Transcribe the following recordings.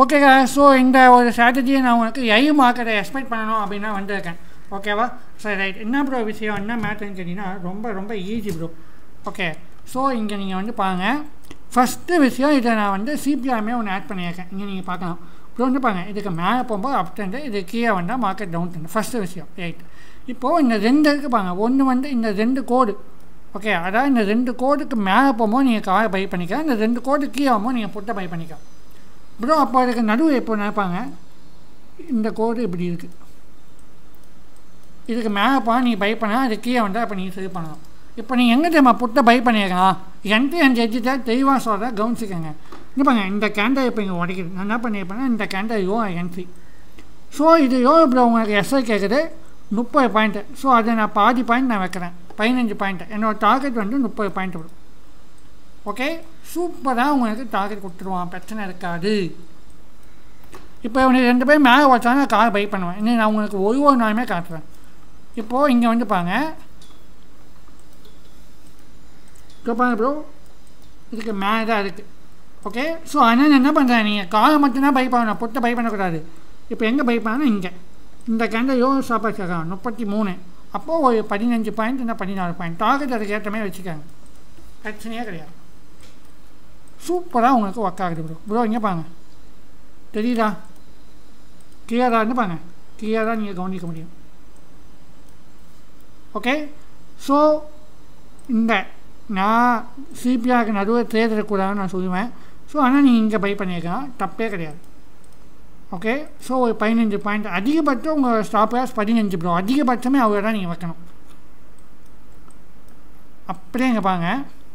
Okay so இந்த ஒரு ஸ்ட்ராட்டஜியை நான் உங்களுக்கு ஐ மார்க்கெட்டை எக்ஸ்பெக்ட் பண்ணணும் அப்படின்னா வந்திருக்கேன் ஓகேவா சரி ரைட் என்ன ப்ரோ விஷயம் என்ன மேட்டர்னு கேட்டிங்கன்னா ரொம்ப ரொம்ப ஈஸி ப்ரோ ஓகே ஸோ இங்கே நீங்கள் வந்து பாருங்கள் ஃபஸ்ட்டு விஷயம் இதை நான் வந்து சிபிஆர்மே ஒன்று ஆட் பண்ணியிருக்கேன் இங்கே நீங்கள் பார்க்கலாம் ப்ரோ வந்து பாருங்கள் இதுக்கு மேலே போகும்போது அப் ட்ரெண்டு இது கீழே வந்தால் மார்க்கெட் டவுன் ட்ரெண்ட் ஃபஸ்ட்டு விஷயம் ரைட் இப்போது இந்த ரெண்டு இருக்குது பாருங்க ஒன்று வந்து இந்த ரெண்டு கோடு ஓகே அதாவது இந்த ரெண்டு கோடுக்கு மேலே போகும்போது நீங்கள் காரை பை பண்ணிக்கலாம் இந்த ரெண்டு கோடு கீழே வரும்போது நீங்கள் புட்டை பை பண்ணிக்கலாம் ப்ரோ அப்போ அதுக்கு நடுவு எப்போ நினைப்பாங்க இந்த கோடு இப்படி இருக்குது இதுக்கு மேலே போனால் நீங்கள் பை பண்ணால் அது கீழே வந்தால் அப்போ நீங்கள் சரி பண்ணலாம் இப்போ நீங்கள் எங்கே தெரியுமா புட்டை பை பண்ணியிருக்கலாம் என்ட்ரி அண்ட் எஜ்ஜிட்ட தெளிவாக சொல்கிற கவனிச்சிக்கோங்க இங்கே பாருங்க இந்த கேண்டை இப்போ இங்கே உடைக்குது நான் என்ன பண்ணியிருப்பேன்னா இந்த கேண்டை யோ என்ட்ரி ஸோ இது யோ இப்போ உங்களுக்கு எஸ்ஐ கேட்குது முப்பது பாயிண்ட்டு ஸோ அதை நான் பாதி பாயிண்ட் நான் வைக்கிறேன் பதினஞ்சு பாயிண்ட்டு என்னோடய டார்கெட் வந்து முப்பது பாயிண்ட் வரும் ஓகே சூப்பராக உங்களுக்கு டார்கெட் கொடுத்துருவான் பிரச்சனை இருக்காது இப்போ இவனுக்கு ரெண்டு பேரும் மேலே வச்சாலும் நான் கார் பை பண்ணுவேன் இன்னும் நான் உங்களுக்கு ஒரு ஒரு நாளுமே காட்டுறேன் இப்போது இங்கே வந்து பாருங்க இப்போ பாருங்க ப்ரோ இதுக்கு மேலே தான் இருக்குது ஓகே ஸோ அதனால் என்ன பண்ணுறேன் நீங்கள் காரை மட்டும்தான் பை பண்ணணும் புட்டை பை பண்ணக்கூடாது இப்போ எங்கே பை பண்ணணும் இங்கே இந்த கேண்டை யோ ஸ்டாப் வச்சுருக்காங்க முப்பத்தி மூணு அப்போது ஒரு பதினஞ்சு பாயிண்ட் இல்லை பதினாலு பாயிண்ட் டார்கெட் அதுக்கு ஏற்ற மாதிரி வச்சுக்காங்க பிரச்சனையே கிடையாது சூப்பராக உங்களுக்கு ஒர்க் ஆகுது ப்ரோ ப்ரோ இங்கே பாருங்க தெரியுதா கிளியராக பாருங்க கிளியராக நீங்கள் கவனிக்க முடியும் ஓகே ஸோ இந்த நான் சிபிஆருக்கு நடுவே ட்ரேட் இருக்கக்கூடாதுன்னு நான் சொல்லுவேன் ஸோ ஆனால் நீங்கள் இங்கே பை பண்ணியிருக்கலாம் தப்பே கிடையாது ஓகே ஸோ ஒரு பதினஞ்சு பாயிண்ட் அதிகபட்சம் உங்கள் ஸ்டாப் லாஸ் பதினஞ்சு ப்ரோ அதிகபட்சமே அவ்வளோ தான் நீங்கள் வைக்கணும் அப்படியே இங்கே பாருங்க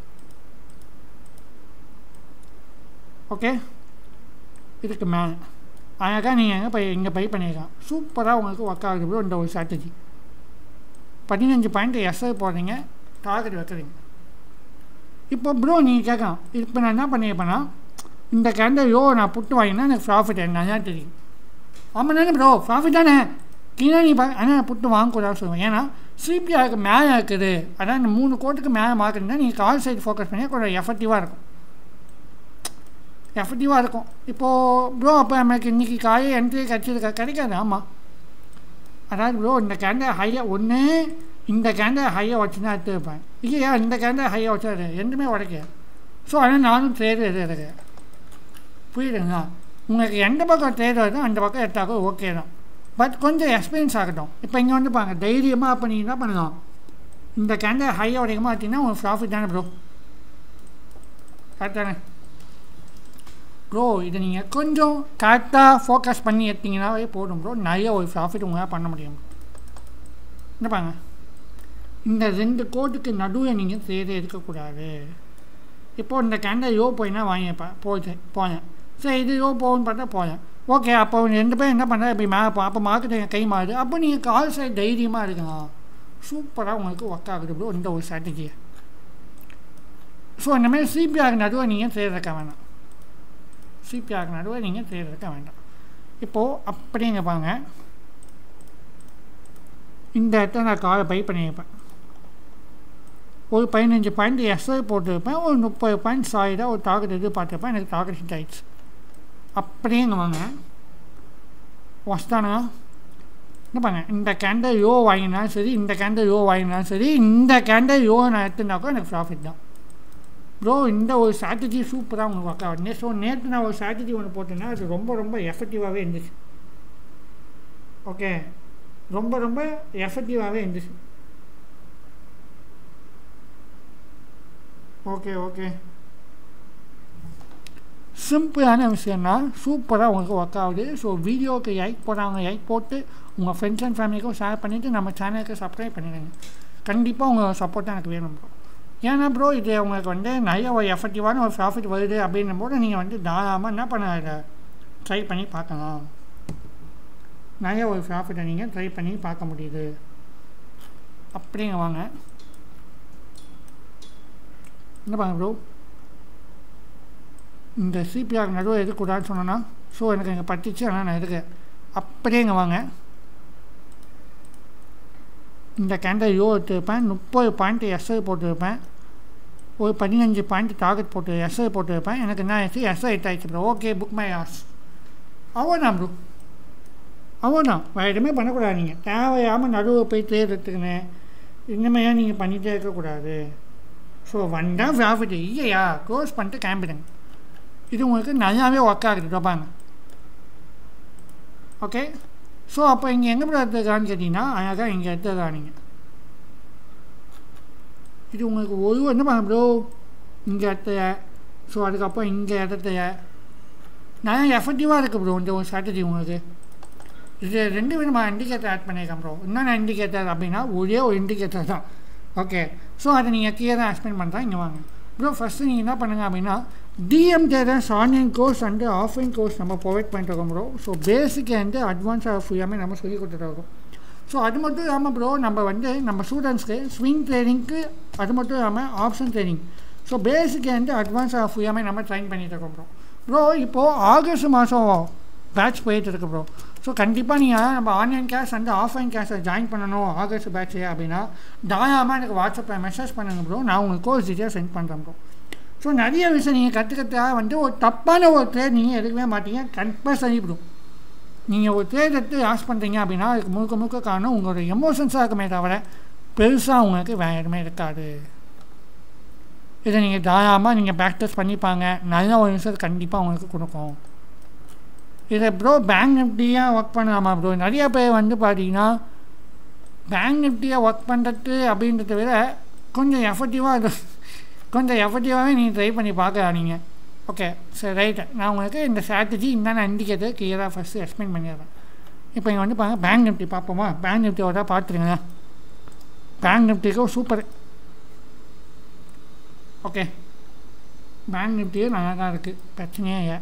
ஓகே இதுக்கு மேலே அழகாக நீங்கள் எங்கே பை இங்கே பை பண்ணிக்கலாம் சூப்பராக உங்களுக்கு ஒர்க் ஆகுது ப்ரோ இந்த ஒரு ஸ்ட்ராட்டஜி பதினஞ்சு பாயிண்ட் எஸ்ஐ போடுறீங்க டார்கெட் வைக்கிறீங்க இப்போ ப்ரோ நீங்கள் கேட்கலாம் இப்போ நான் என்ன பண்ணியிருப்பேன்னா இந்த கேண்டல் யோ நான் புட்டு வாங்கினா எனக்கு ப்ராஃபிட் என்ன தான் தெரியும் ஆமாம் தானே ப்ரோ ப்ராஃபிட் தானே கீழே நீ பா ஆனால் புட்டு வாங்கக்கூடாதுன்னு சொல்லுவேன் ஏன்னா சிபிஆருக்கு மேலே இருக்குது அதான் இந்த மூணு கோட்டுக்கு மேலே மார்க்கெட்னா நீங்கள் கால் சைடு ஃபோக்கஸ் பண்ணி கொஞ்சம் எஃபெக்டிவாக இருக்கும் எஃபெக்டிவாக இருக்கும் இப்போது ப்ரோ அப்போ நமக்கு இன்றைக்கி காயை என்ட்ரி கிடச்சிருக்கா கிடைக்காது ஆமாம் அதாவது ப்ரோ இந்த கேண்டை ஹையாக ஒன்று இந்த கேண்டை ஹையாக வச்சு தான் எடுத்து வைப்பேன் இல்லையா இந்த கேண்டை ஹையாக வச்சா ரெண்டுமே உடைக்க ஸோ அதனால் நானும் ட்ரேடு எது எடுக்கிறேன் புரியுதுங்களா உங்களுக்கு எந்த பக்கம் ட்ரேட் வருதோ அந்த பக்கம் எடுத்தாக்க ஓகே தான் பட் கொஞ்சம் எக்ஸ்பீரியன்ஸ் ஆகட்டும் இப்போ இங்கே வந்து பாருங்க தைரியமாக அப்போ நீங்கள் என்ன பண்ணலாம் இந்த கேண்டை ஹையாக உடைக்கமாக பார்த்தீங்கன்னா உங்களுக்கு ப்ராஃபிட் தானே ப்ரோ கரெக்ட் தானே ப்ரோ இதை நீங்கள் கொஞ்சம் கரெக்டாக ஃபோக்கஸ் பண்ணி எடுத்தீங்கன்னாவே போதும் ப்ரோ நிறைய ஒரு ப்ராஃபிட் உங்களால் பண்ண முடியும் என்ன பாருங்க இந்த ரெண்டு கோட்டுக்கு நடுவில் நீங்கள் ட்ரேடே இருக்கக்கூடாது இப்போது இந்த கேண்டை யோ போயினா வாங்கிப்பேன் போச்சு போனேன் சரி இது யோ போகும்னு பார்த்தா போனேன் ஓகே அப்போ ரெண்டு பேரும் என்ன பண்ணுறா இப்படி மே அப்போ மார்க்கெட் கை மாறுது அப்போ நீங்கள் கால் சைடு தைரியமாக இருக்கலாம் சூப்பராக உங்களுக்கு ஒர்க் ஆகுது ப்ரோ இந்த ஒரு ஸ்ட்ராட்டஜியை ஸோ இந்த மாதிரி சிபிஆர் நடுவை நீங்கள் தேர்தக்க வேணாம் சிபிஆர் நடுவை நீங்கள் தேர்தக்க வேண்டாம் இப்போது அப்படிங்க பாருங்க இந்த இடத்துல நான் காரை பை பண்ணியிருப்பேன் ஒரு பதினஞ்சு பாயிண்ட் எஸ்ஐ போட்டிருப்பேன் ஒரு முப்பது பாயிண்ட் சாலிடாக ஒரு டார்கெட் எதிர்பார்த்துருப்பேன் எனக்கு டார்கெட் ஹிட் ஆயிடுச்சு அப்படியேங்க வாங்க வஸ்தானா என்ன பாருங்க இந்த கேண்டல் யோ வாங்கினாலும் சரி இந்த கேண்டல் யோ வாங்கினாலும் சரி இந்த கேண்டல் யோ நான் எடுத்துனாக்கா எனக்கு ப்ராஃபிட் தான் ப்ரோ இந்த ஒரு ஸ்ட்ராட்டஜி சூப்பராக உங்களுக்கு ஒர்க் ஆகுது ஸோ நேற்று நான் ஒரு ஸ்ட்ராட்டஜி ஒன்று போட்டேன்னா அது ரொம்ப ரொம்ப எஃபெக்டிவாகவே இருந்துச்சு ஓகே ரொம்ப ரொம்ப எஃபெக்டிவாகவே இருந்துச்சு ஓகே ஓகே சிம்பிளான விஷயம்னா சூப்பராக உங்களுக்கு ஒர்க் ஆகுது ஸோ வீடியோவுக்கு லைக் போடுறவங்க லைக் போட்டு உங்கள் ஃப்ரெண்ட்ஸ் அண்ட் ஃபேமிலிக்கும் ஷேர் பண்ணிவிட்டு நம்ம சேனலுக்கு சப்ஸ்கிரைப் பண்ணிடுங்க கண்டிப்பாக உங்கள் சப்போர்ட் எனக்கு வேணும் ப்ரோ ஏன்னா ப்ரோ இது உங்களுக்கு வந்து நிறைய ஒரு எஃபெக்டிவான ஒரு ப்ராஃபிட் வருது அப்படின்னும் போது நீங்கள் வந்து தாராளமாக என்ன பண்ண இதை ட்ரை பண்ணி பார்க்கலாம் நிறைய ஒரு ப்ராஃபிட்டை நீங்கள் ட்ரை பண்ணி பார்க்க முடியுது அப்படிங்க வாங்க என்ன பாருங்க ப்ரோ இந்த சிபிஆர் நடுவில் எதுக்கூடாதுன்னு சொன்னேன்னா ஸோ எனக்கு இங்கே பட்டுச்சு ஆனால் நான் எதுக்கு அப்படியே இங்கே வாங்க இந்த கேண்டல் யோ எடுத்துருப்பேன் முப்பது பாயிண்ட் எஸ்ஐ போட்டிருப்பேன் ஒரு பதினஞ்சு பாயிண்ட் டார்கெட் போட்டு எஸ்ஐ போட்டிருப்பேன் எனக்கு என்ன ஆயிடுச்சு எஸ்ஐ ஹிட் ஆயிடுச்சு ப்ரோ ஓகே புக் மை ஆஸ் அவ்வளோதான் ப்ரோ அவ்வளோதான் வேறு எதுவுமே பண்ணக்கூடாது நீங்கள் தேவையாமல் நடுவை போய் ட்ரேட் எடுத்துக்கினேன் இந்த மாதிரியாக நீங்கள் பண்ணிகிட்டே இருக்கக்கூடாது ஸோ வந்தால் ப்ராஃபிட் இல்லையா க்ளோஸ் பண்ணிட்டு கிளம்பிடுங்க இது உங்களுக்கு நல்லாவே ஒர்க் ஆகுது பாருங்க ஓகே ஸோ அப்போ இங்கே எங்கே ப்ரோ எடுத்துருக்கான்னு கேட்டிங்கன்னா அழகாக இங்கே எடுத்துருக்கா நீங்கள் இது உங்களுக்கு ஒரு என்ன பண்ண ப்ரோ இங்கே இடத்துல ஸோ அதுக்கப்புறம் இங்கே இடத்துல நல்லா எஃபெக்டிவாக இருக்குது ப்ரோ இந்த ஒரு ஸ்ட்ராட்டஜி உங்களுக்கு இது ரெண்டு விதமாக இண்டிகேட்டர் ஆட் பண்ணியிருக்கேன் ப்ரோ என்னென்ன இண்டிகேட்டர் அப்படின்னா ஒரே ஒரு இண்டிகேட்டர் தான் ஓகே ஸோ அதை நீங்கள் கிளியராக எக்ஸ்பிளைன் பண்ணுறேன் இங்கே வாங்க ப்ரோ ஃபஸ்ட்டு நீங்கள் என்ன பண்ணுங்கள் அப்படின்னா டிஎம் தேரன்ஸ் online course and offline course நம்ம ப்ரொவைட் பண்ணிட்டு இருக்கோம் ப்ரோ ஸோ பேசிக் அண்டு அட்வான்ஸாக ஃபுல்லாமே நம்ம சொல்லி கொடுத்துட்டு இருக்கோம் ஸோ அது மட்டும் இல்லாமல் ப்ரோ நம்ம வந்து நம்ம ஸ்டூடெண்ட்ஸ்க்கு ஸ்விங் ட்ரைனிங்க்கு அது மட்டும் இல்லாமல் option training so basic and அட்வான்ஸாக ஃபுல்லாமே நம்ம ட்ரைன் பண்ணிட்டு இருக்கோம் ப்ரோ ப்ரோ இப்போது ஆகஸ்ட் மாதம் பேட்ச் போயிட்டு இருக்கு ப்ரோ ஸோ கண்டிப்பாக நீங்கள் நம்ம ஆன்லைன் கிளாஸ் அண்ட் ஆஃப்லைன் கிளாஸை ஜாயின் பண்ணணும் ஆகஸ்ட் பேட்ச் அப்படின்னா தாராளமாக எனக்கு வாட்ஸ்அப்பில் மெசேஜ் பண்ணுங்க ப்ரோ நான் உங்களுக்கு கோர்ஸ் டீட்டெயில் சென்ட் பண்ணுறேன் ப்ரோ ஸோ நிறைய விஷயம் நீங்கள் கற்றுக்கிறதுக்காக வந்து ஒரு தப்பான ஒரு ட்ரேட் நீங்கள் எடுக்கவே மாட்டீங்க கம்பல்சரி ப்ரோ நீங்கள் ஒரு ட்ரேட் எடுத்து லாஸ் பண்ணுறீங்க அப்படின்னா அதுக்கு முழுக்க முழுக்க காரணம் உங்களோட எமோஷன்ஸாக இருக்குமே தவிர பெருசாக உங்களுக்கு வேறு எதுவுமே இருக்காது இதை நீங்கள் தாராளமாக நீங்கள் ப்ராக்டிஸ் பண்ணிப்பாங்க நல்ல ஒரு ரிசல்ட் கண்டிப்பாக உங்களுக்கு கொடுக்கும் இதை ப்ரோ பேங்க் நிஃப்டியாக ஒர்க் பண்ணலாமா ப்ரோ நிறைய பேர் வந்து பார்த்தீங்கன்னா பேங்க் நிஃப்டியாக ஒர்க் பண்ணுறது அப்படின்றத விட கொஞ்சம் எஃபெக்டிவாக இது கொஞ்சம் எஃபெக்டிவாகவே நீங்கள் ட்ரை பண்ணி பார்க்கலாம் நீங்கள் ஓகே சரி ரைட்டு நான் உங்களுக்கு இந்த ஸ்ட்ராட்டஜி இந்த இண்டிகேட்டர் கிளியராக ஃபஸ்ட்டு எக்ஸ்பிளைன் பண்ணிடுறேன் இப்போ இங்கே வந்து பாருங்கள் பேங்க் நிஃப்டி பார்ப்போமா பேங்க் நிஃப்டியோட பார்த்துருங்க பேங்க் நிஃப்டிக்கு சூப்பர் ஓகே பேங்க் நிஃப்டியும் நல்லா தான் இருக்குது பிரச்சனையே இல்லை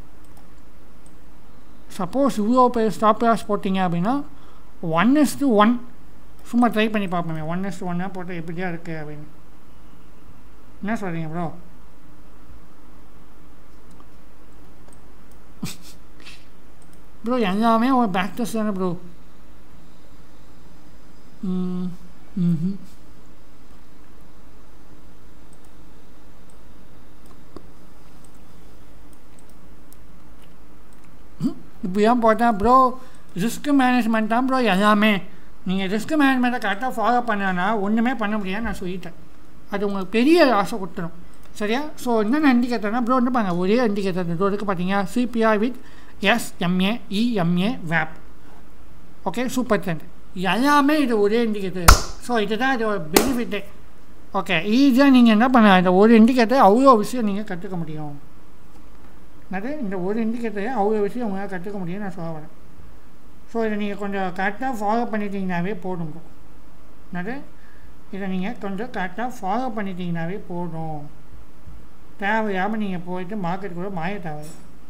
சப்போஸ் இவ்வளோ பேர் ஸ்டாப் லாஸ் போட்டிங்க அப்படின்னா ஒன் இஸ் டு ஒன் சும்மா ட்ரை பண்ணி பார்ப்போமே ஒன் இஸ் டு ஒன்னாக போட்டால் எப்படியா இருக்குது அப்படின்னு என்ன சொல்கிறீங்க ப்ரோ ப்ரோ எல்லாமே ஒரு பேக்டர்ஸ் தானே ப்ரோ ம் ம் இப்போ ஏன் போட்டால் ப்ரோ ரிஸ்க் மேனேஜ்மெண்ட் தான் ப்ரோ எல்லாமே நீங்கள் ரிஸ்க் மேனேஜ்மெண்ட்டை கரெக்டாக ஃபாலோ பண்ணனா ஒன்றுமே பண்ண முடியாது நான் சொல்லிட்டேன் அது உங்களுக்கு பெரிய ஆசை கொடுத்துரும் சரியா ஸோ என்னென்ன இண்டிகேட்டர்னா ப்ரோ வந்து பாருங்க ஒரே இண்டிகேட்டர் இது இருக்குது பார்த்தீங்கன்னா சிபிஆர் வித் எஸ்எம்ஏ இஎம்ஏ வேப் ஓகே சூப்பர் ட்ரெண்ட் எல்லாமே இது ஒரே இண்டிகேட்டர் ஸோ இதுதான் இது ஒரு பெனிஃபிட்டே ஓகே ஈஸியாக நீங்கள் என்ன பண்ணலாம் இந்த ஒரு இண்டிகேட்டர் அவ்வளோ விஷயம் நீங்கள் கற்றுக்க முடியும் அது இந்த ஒரு இண்டிகேட்டரை அவ்வளோ விஷயம் உங்களால் கற்றுக்க முடியும்னு நான் சொல்ல வரேன் ஸோ இதை நீங்கள் கொஞ்சம் கரெக்டாக ஃபாலோ பண்ணிட்டீங்கனாவே போதும் bro. என்னது இதை நீங்கள் கொஞ்சம் கரெக்டாக ஃபாலோ பண்ணிட்டீங்கனாவே போதும் தேவையாமல் நீங்கள் போயிட்டு மார்க்கெட் கூட மாய தேவை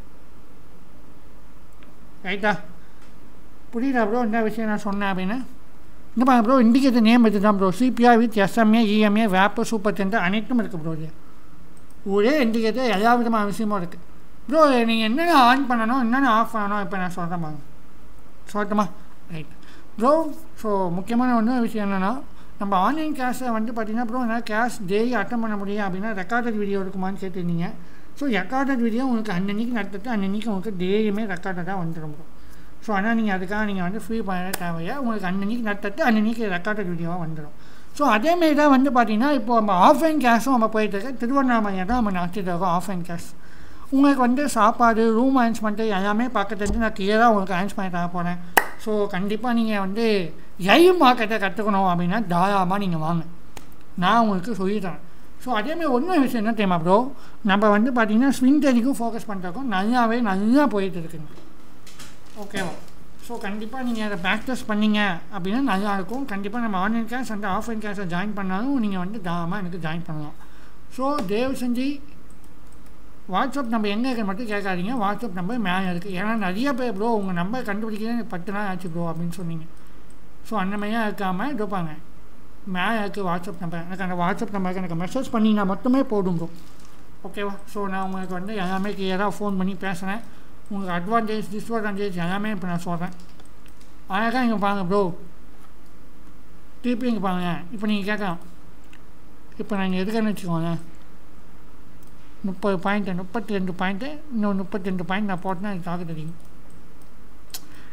ரைட்டா புரியுதா ப்ரோ என்ன விஷயம் நான் சொன்னேன் அப்படின்னு இந்த பாருங்க ப்ரோ இண்டிகேட்டர் நேம் எடுத்து தான் bro CPR with SMA EMA வேப்பு சூப்பர் டென்ட் அனைத்தும் இருக்குது ப்ரோ இது ஒரே இண்டிகேட்டர் எல்லா விதமான விஷயமும் இருக்குது ப்ரோ நீங்கள் என்னென்ன ஆன் பண்ணணும் என்னென்ன ஆஃப் பண்ணணும் இப்போ நான் சொல்கிறேன் பாருங்க சொல்லட்டுமா ரைட் ப்ரோ ஸோ முக்கியமான ஒன்று விஷயம் என்னென்னா நம்ம ஆன்லைன் கிளாஸை வந்து பார்த்தீங்கன்னா ப்ரோ என்னால் கிளாஸ் டெய்லி அட்டன் பண்ண முடியும் அப்படின்னா ரெக்கார்டட் வீடியோ இருக்குமான்னு கேட்டிருந்தீங்க ஸோ ரெக்கார்டட் வீடியோ உங்களுக்கு அன்னன்னைக்கு நடத்துட்டு அன்னன்னைக்கு உங்களுக்கு டெய்லியுமே ரெக்கார்டடாக வந்துடும் ப்ரோ ஸோ ஆனால் நீங்கள் அதுக்காக நீங்கள் வந்து ஃப்ரீ பண்ண தேவையா உங்களுக்கு அன்னன்னைக்கு நடத்துட்டு அன்னன்னைக்கு ரெக்கார்டட் வீடியோவாக வந்துடும் ஸோ அதேமாரி தான் வந்து பார்த்தீங்கன்னா இப்போ நம்ம ஆஃப்லைன் கிளாஸும் நம்ம போயிட்டு இருக்கு திருவண்ணாமலையில் தான் நம்ம நடத்திட்டு இருக்கோம் ஆஃப்லைன் கிளாஸ் உங்களுக்கு வந்து சாப்பாடு ரூம் அரேஞ்ச்மெண்ட்டு எல்லாமே பார்க்க தெரிஞ்சு நான் கிளியராக உங்களுக்கு அரேஞ்ச் பண்ணி தர போகிறேன் ஸோ கண்டிப்பாக நீங்கள் வந்து லைவ் மார்க்கெட்டை கற்றுக்கணும் அப்படின்னா தாராளமாக நீங்கள் வாங்க நான் உங்களுக்கு சொல்லித்தரேன் ஸோ அதேமாதிரி ஒன்றும் விஷயம் என்ன தெரியுமா ப்ரோ நம்ம வந்து பார்த்தீங்கன்னா ஸ்விங் ட்ரேடிங்கும் ஃபோக்கஸ் பண்ணுறதுக்கும் நல்லாவே நல்லா போயிட்டு இருக்குங்க ஓகேவா ஸோ கண்டிப்பாக நீங்கள் அதை ப்ராக்டிஸ் பண்ணீங்க அப்படின்னா நல்லாயிருக்கும் கண்டிப்பாக நம்ம ஆன்லைன் கிளாஸ் அண்ட் ஆஃப்லைன் கிளாஸை ஜாயின் பண்ணாலும் நீங்கள் வந்து தாராளமாக எனக்கு ஜாயின் பண்ணலாம் ஸோ தயவு செஞ்சு வாட்ஸ்அப் நம்பர் எங்கே இருக்கிற மட்டும் கேட்காதீங்க வாட்ஸ்அப் நம்பர் மேலே இருக்குது ஏன்னா நிறைய பேர் ப்ரோ உங்கள் நம்பர் கண்டுபிடிக்கிறேன் எனக்கு பத்து நாள் ஆச்சு ப்ரோ அப்படின்னு சொன்னீங்க ஸோ அந்த மாதிரியாக இருக்காமல் இருப்பாங்க மேலே இருக்குது வாட்ஸ்அப் நம்பர் எனக்கு அந்த வாட்ஸ்அப் நம்பருக்கு எனக்கு மெசேஜ் பண்ணிங்கன்னா மட்டுமே போதும் ப்ரோ ஓகேவா ஸோ நான் உங்களுக்கு வந்து எல்லாமே கிளியராக ஃபோன் பண்ணி பேசுகிறேன் உங்களுக்கு அட்வான்டேஜ் டிஸ்அட்வான்டேஜ் எல்லாமே இப்போ நான் சொல்கிறேன் அழகாக இங்கே பாருங்க ப்ரோ திருப்பி இங்கே பாருங்க இப்போ நீங்கள் கேட்கலாம் இப்போ நான் இங்கே இருக்கேன்னு வச்சுக்கோங்க முப்பது பாயிண்ட்டு முப்பத்தி ரெண்டு பாயிண்ட்டு இன்னும் முப்பத்தி ரெண்டு பாயிண்ட் நான் போட்டேன்னா எனக்கு டார்கெட் அடிக்கும்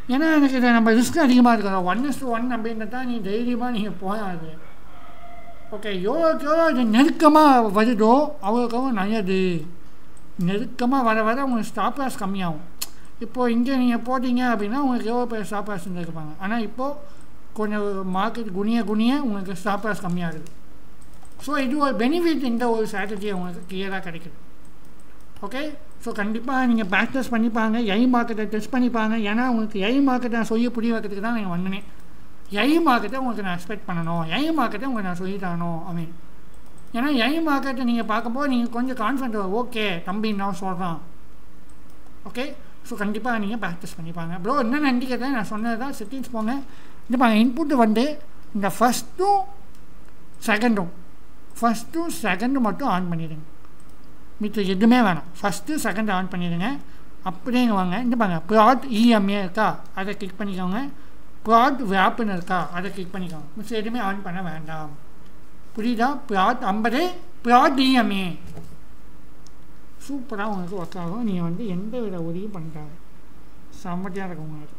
ஏன்னா எனக்கு இதை நம்ம ரிஸ்க் அதிகமாக இருக்கிறோம் ஒன் இஸ் ஒன் அப்படின்றதா நீ தைரியமாக நீங்கள் போகாது ஓகே எவ்வளோக்கு எவ்வளோ இது நெருக்கமாக வருதோ அவ்வளோக்கு அவ்வளோ நல்லது நெருக்கமாக வர வர உங்களுக்கு ஸ்டாப் லாஸ் கம்மியாகும் இப்போது இங்கே நீங்கள் போட்டிங்க அப்படின்னா உங்களுக்கு எவ்வளோ பேர் ஸ்டாப் லாஸ் இருப்பாங்க ஆனால் இப்போது கொஞ்சம் மார்க்கெட் குனிய குனிய உங்களுக்கு ஸ்டாப் லாஸ் கம்மியாகுது ஸோ இது ஒரு பெனிஃபிட் இந்த ஒரு ஸ்ட்ராட்டஜி உங்களுக்கு கிளியராக கிடைக்குது ஓகே ஸோ கண்டிப்பாக நீங்கள் ப்ராக்டிஸ் பண்ணிப்பாங்க ஐ மார்க்கெட்டை டெஸ்ட் பண்ணிப்பாங்க ஏன்னா உங்களுக்கு ஐ மார்க்கெட்டை நான் சொல்லி புரிய வைக்கிறதுக்கு தான் நீங்கள் வந்தனேன் ஐ மார்க்கெட்டை உங்களுக்கு நான் எக்ஸ்பெக்ட் பண்ணணும் ஐ மார்க்கெட்டை உங்களுக்கு நான் சொல்லி தரணும் ஐ மீன் ஏன்னா ஐ மார்க்கெட்டை நீங்கள் பார்க்கும்போது நீங்கள் கொஞ்சம் கான்ஃபிடென்ட் வரும் ஓகே தம்பி நான் சொல்கிறான் ஓகே ஸோ கண்டிப்பாக நீங்கள் ப்ராக்டிஸ் பண்ணிப்பாங்க ப்ரோ என்ன நன்றி கேட்டேன் நான் சொன்னது தான் செட்டிங்ஸ் போங்க இது பாருங்க இன்புட்டு வந்து இந்த ஃபஸ்ட்டும் செகண்டும் ஃபஸ்ட்டும் செகண்டும் மட்டும் ஆன் பண்ணிடுங்க மித்த எதுவுமே வேணாம் ஃபஸ்ட்டு செகண்ட் ஆன் பண்ணிடுங்க அப்படியே இங்கே வாங்க இந்த பாருங்க ப்ராட் இஎம்ஏ இருக்கா அதை கிளிக் பண்ணிக்கோங்க ப்ராட் வேப்புன்னு இருக்கா அதை கிளிக் பண்ணிக்கோங்க மிச்சம் எதுவுமே ஆன் பண்ண வேண்டாம் புரியுதா ப்ராட் ஐம்பது ப்ராட் இஎம்ஏ சூப்பராக உங்களுக்கு ஒர்க் ஆகும் நீங்கள் வந்து எந்த வித உதவியும் பண்ணுறாங்க செம்மட்டியாக இருக்கும் உங்களுக்கு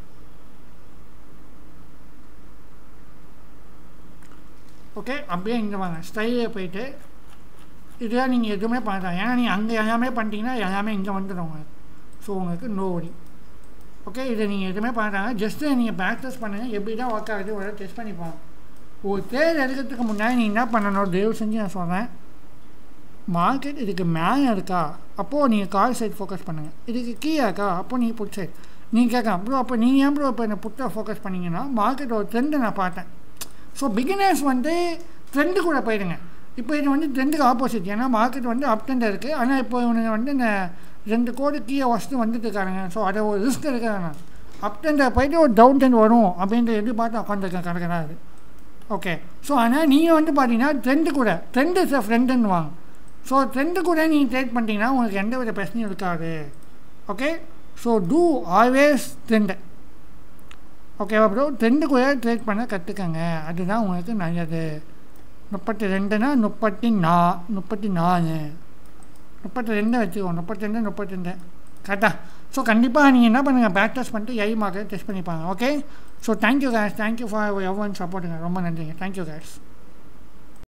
ஓகே அப்படியே இங்கே வாங்க ஸ்டைலில் போயிட்டு இதெல்லாம் நீங்கள் எதுவுமே பண்ணலாம் ஏன்னா நீங்கள் அங்கே எல்லாமே பண்ணிட்டீங்கன்னா எல்லாமே இங்கே வந்துடும் உங்களுக்கு ஸோ உங்களுக்கு நோ ஒரி ஓகே இதை நீங்கள் எதுவுமே பண்ணுறாங்க ஜஸ்ட்டு நீங்கள் ப்ராக்டிஸ் பண்ணுங்கள் எப்படி தான் ஒர்க் ஆகுது ஒரு டெஸ்ட் பண்ணிப்பாங்க ஒரு தேர் எடுக்கிறதுக்கு முன்னாடி நீங்கள் என்ன பண்ணணும் தயவு செஞ்சு நான் சொல்கிறேன் மார்க்கெட் இதுக்கு மேலே இருக்கா அப்போது நீங்கள் கால் சைட் ஃபோக்கஸ் பண்ணுங்கள் இதுக்கு கீழே இருக்கா அப்போது நீங்கள் புட் சைட் நீங்கள் கேட்கலாம் ப்ரோ அப்போ நீங்கள் ஏன் ப்ரோ இப்போ இந்த புட்டை ஃபோக்கஸ் பண்ணிங்கன்னா மார்க்கெட் ஒரு ட்ரெண்டை நான் பார்த்தேன் ஸோ பிகினர்ஸ் வந்து ட்ரெண்டு கூட போயிடுங்க இப்போ இது வந்து ட்ரெண்டுக்கு ஆப்போசிட் ஏன்னா மார்க்கெட் வந்து அப் ட்ரெண்ட் இருக்குது ஆனால் இப்போ இவனுங்க வந்து இந்த ரெண்டு கோடி கீழே வசதி வந்துட்டு இருக்காங்க ஸோ அதை ஒரு ரிஸ்க் எடுக்கிறாங்க அப் ட்ரெண்டை போயிட்டு ஒரு டவுன் ட்ரெண்ட் வரும் அப்படின்ற எதிர்பார்த்து உட்காந்துருக்கேன் கணக்கு அது ஓகே ஸோ ஆனால் நீங்கள் வந்து பார்த்தீங்கன்னா ட்ரெண்டு கூட ட்ரெண்ட் இஸ் அ ஃப்ரெண்டுன்னு வாங்க ஸோ ட்ரெண்டு கூட நீங்கள் ட்ரேட் பண்ணிட்டீங்கன்னா உங்களுக்கு எந்த வித பிரச்சனையும் இருக்காது okay so do always trend ஓகேவா ப்ரோ ட்ரெண்டு கூட ட்ரேட் பண்ண கற்றுக்கங்க அதுதான் உங்களுக்கு நல்லது முப்பத்தி ரெண்டுனா முப்பத்தி நா முப்பத்தி நாலு முப்பத்தி ரெண்டு வச்சுக்கோ முப்பத்தி ரெண்டு முப்பத்தி ரெண்டு கரெக்டாக ஸோ கண்டிப்பாக நீங்கள் என்ன பண்ணுங்கள் ப்ராக்டிஸ் பண்ணிட்டு ஐ மார்க்கெட் டெஸ்ட் பண்ணிப்பாங்க okay so thank you guys thank you for எவ்வளோ சப்போர்ட்டுங்க ரொம்ப நன்றிங்க தேங்க்யூ கேஸ்